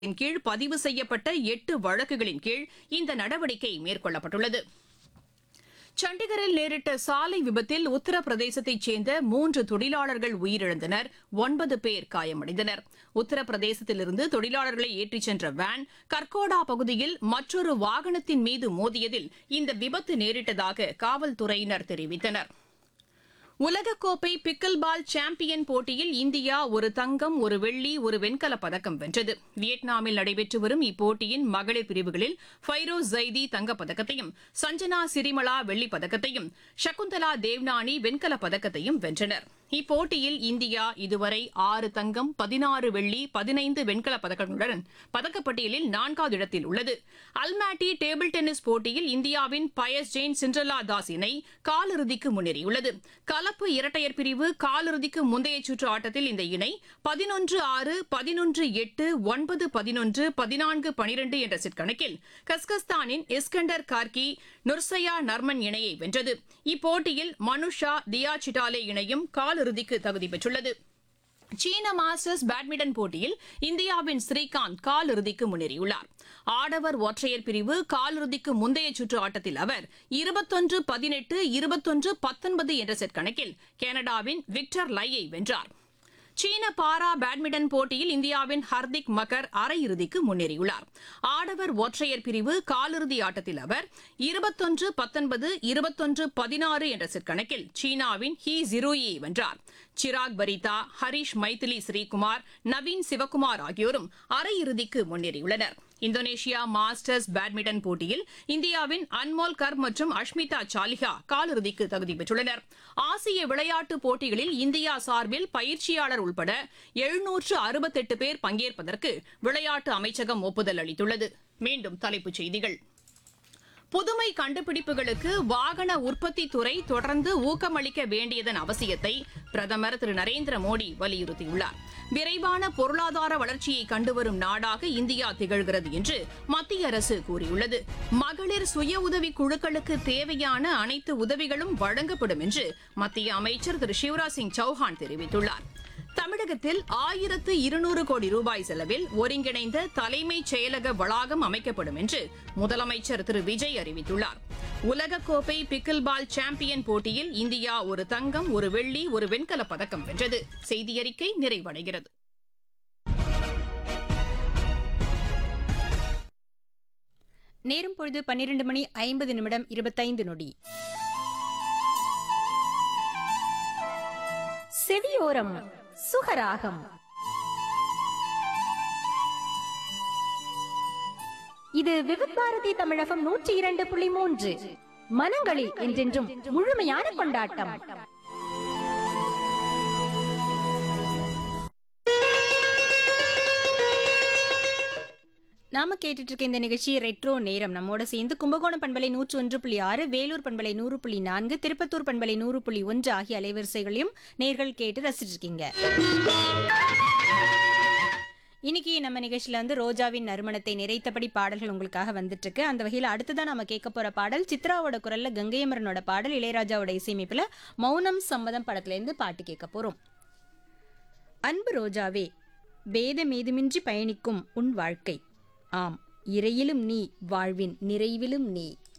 இன் கீழ் பதிவு செய்யப்பட்ட எட்டு வழக்குகளின் கீழ் இந்த நடவடிக்கை மேற்கொள்ளப்பட்டுள்ளது சண்டிகரில் நேரிட்ட சாலை விபத்தில் உத்தரப்பிரதேசத்தைச் சேர்ந்த மூன்று தொழிலாளர்கள் உயிரிழந்தனர் ஒன்பது பேர் காயமடைந்தனர் உத்தரப்பிரதேசத்திலிருந்து தொழிலாளர்களை ஏற்றிச் சென்ற வேன் கர்கோடா பகுதியில் மற்றொரு வாகனத்தின் மீது மோதியதில் இந்த விபத்து நேரிட்டதாக காவல்துறையினர் தெரிவித்தனர் உலகக்கோப்பை பிக்கில் பால் சாம்பியன் போட்டியில் இந்தியா ஒரு தங்கம் ஒரு வெள்ளி ஒரு வெண்கலப் பதக்கம் வென்றது வியட்நாமில் நடைபெற்று வரும் இப்போட்டியின் மகளிர் பிரிவுகளில் ஃபைரோஸ் ஜைதி தங்கப் பதக்கத்தையும் சஞ்சனா சிரிமலா வெள்ளிப் பதக்கத்தையும் சகுந்தலா தேவ்னானி வெண்கலப் பதக்கத்தையும் வென்றனர் இப்போட்டியில் இந்தியா இதுவரை ஆறு தங்கம் பதினாறு வெள்ளி பதினைந்து வெண்கலப் பதக்கங்களுடன் பதக்கப்பட்டியலில் நான்காவது இடத்தில் உள்ளது அல்மாட்டி டேபிள் டென்னிஸ் போட்டியில் இந்தியாவின் பயஸ் ஜெயின் சிண்ட்ரலா தாஸ் இணை காலிறுதிக்கு முன்னேறியுள்ளது கலப்பு இரட்டையர் பிரிவு காலிறுதிக்கு முந்தைய சுற்று ஆட்டத்தில் இந்த இணை பதினொன்று ஆறு பதினொன்று எட்டு ஒன்பது பதினொன்று பதினான்கு பனிரெண்டு என்ற செட் கணக்கில் கஸ்கஸ்தானின் இஸ்கண்டர் கார்கி நுர்சயா நர்மன் இணையை வென்றது இப்போட்டியில் மனுஷா தியா சிட்டாலே இணையும் காலிறுதிக்கு தகுதி பெற்றுள்ளது சீன மாஸ்டர்ஸ் பேட்மிண்டன் போட்டியில் இந்தியாவின் ஸ்ரீகாந்த் காலிறுதிக்கு முன்னேறியுள்ளார் ஆடவர் ஒற்றையர் பிரிவு காலிறுதிக்கு முந்தைய சுற்று ஆட்டத்தில் அவர் இருபத்தொன்று பதினெட்டு இருபத்தொன்று பத்தொன்பது என்ற செட் கணக்கில் கனடாவின் விக்டர் லையை வென்றார் சீன பாரா பேட்மிண்டன் போட்டியில் இந்தியாவின் ஹர்திக் மக்கர் அரையிறுதிக்கு முன்னேறியுள்ளார் ஆடவர் ஒற்றையர் பிரிவு காலிறுதி ஆட்டத்தில் அவர் இருபத்தொன்று பத்தொன்பது இருபத்தொன்று பதினாறு என்ற செட் கணக்கில் சீனாவின் ஹி ஜிரோயை வென்றார் சிராக் பரிதா ஹரிஷ் மைதிலி ஸ்ரீகுமார் நவீன் சிவகுமார் ஆகியோரும் அரையிறுதிக்கு முன்னேறியுள்ளனர் இந்தோனேஷியா மாஸ்டர்ஸ் பேட்மிண்டன் போட்டியில் இந்தியாவின் அன்மோல் கர் மற்றும் அஷ்மிதா சாலிஹா காலிறுதிக்கு தகுதி பெற்றுள்ளனர் ஆசிய விளையாட்டுப் போட்டிகளில் இந்தியா சார்பில் பயிற்சியாளர் உட்பட எழுநூற்று அறுபத்தெட்டு பேர் பங்கேற்பதற்கு விளையாட்டு அமைச்சகம் ஒப்புதல் அளித்துள்ளது மீண்டும் தலைப்புச் செய்திகள் புதுமை கண்டுபிடிப்புகளுக்கு வாகன உற்பத்தி துறை தொடர்ந்து ஊக்கமளிக்க வேண்டியதன் அவசியத்தை பிரதமர் திரு நரேந்திர மோடி வலியுறுத்தியுள்ளார் விரைவான பொருளாதார வளர்ச்சியை கண்டுவரும் நாடாக இந்தியா திகழ்கிறது என்று மத்திய அரசு கூறியுள்ளது மகளிர் சுய உதவி குழுக்களுக்கு தேவையான அனைத்து உதவிகளும் வழங்கப்படும் என்று மத்திய அமைச்சர் திரு சிவராஜ் சிங் சௌஹான் தெரிவித்துள்ளார் தமிழகத்தில் ஆயிரத்து இருநூறு கோடி ரூபாய் செலவில் ஒருங்கிணைந்த தலைமைச் செயலக வளாகம் அமைக்கப்படும் என்று முதலமைச்சர் திரு விஜய் அறிவித்துள்ளார் உலகக்கோப்பை பிக்கில் பால் சாம்பியன் போட்டியில் இந்தியா ஒரு தங்கம் ஒரு வெள்ளி ஒரு வெண்கலப் பதக்கம் வென்றது செய்தியறிக்கை நிறைவடைகிறது நேரம் பொழுது பன்னிரண்டு மணி ஐம்பது நிமிடம் இருபத்தைந்து நொடி செவியோரம் சுகராகம் இது விவித் பாரதி தமிழகம் நூற்றி இரண்டு புள்ளி மூன்று மனங்களில் என்றென்றும் முழுமையான கொண்டாட்டம் நாம கேட்டுட்டு இருக்க இந்த நிகழ்ச்சி ரெட்ரோ நேரம் நம்மோட சேர்ந்து கும்பகோணம் பண்பலை நூற்று ஒன்று புள்ளி ஆறு வேலூர் பண்பலை நூறு புள்ளி நான்கு திருப்பத்தூர் பண்பலை நூறு புள்ளி ஒன்று ஆகிய அலைவரிசைகளையும் நேர்கள் கேட்டு ரசிச்சிட்டு இருக்கீங்க இன்னைக்கு நம்ம நிகழ்ச்சியில வந்து ரோஜாவின் நறுமணத்தை நிறைத்தபடி பாடல்கள் உங்களுக்காக வந்துட்டு இருக்கு அந்த வகையில் அடுத்ததான் நம்ம கேட்க போற பாடல் சித்ராவோட குரல்ல கங்கையமரனோட பாடல் இளையராஜாவோட இசையமைப்புல மௌனம் சம்மதம் படத்துல இருந்து பாட்டு கேட்க போறோம் அன்பு ரோஜாவே பேதமேதுமின்றி பயணிக்கும் உன் வாழ்க்கை ஆம் இறையிலும் நீ வாழ்வின் நிறைவிலும் நீ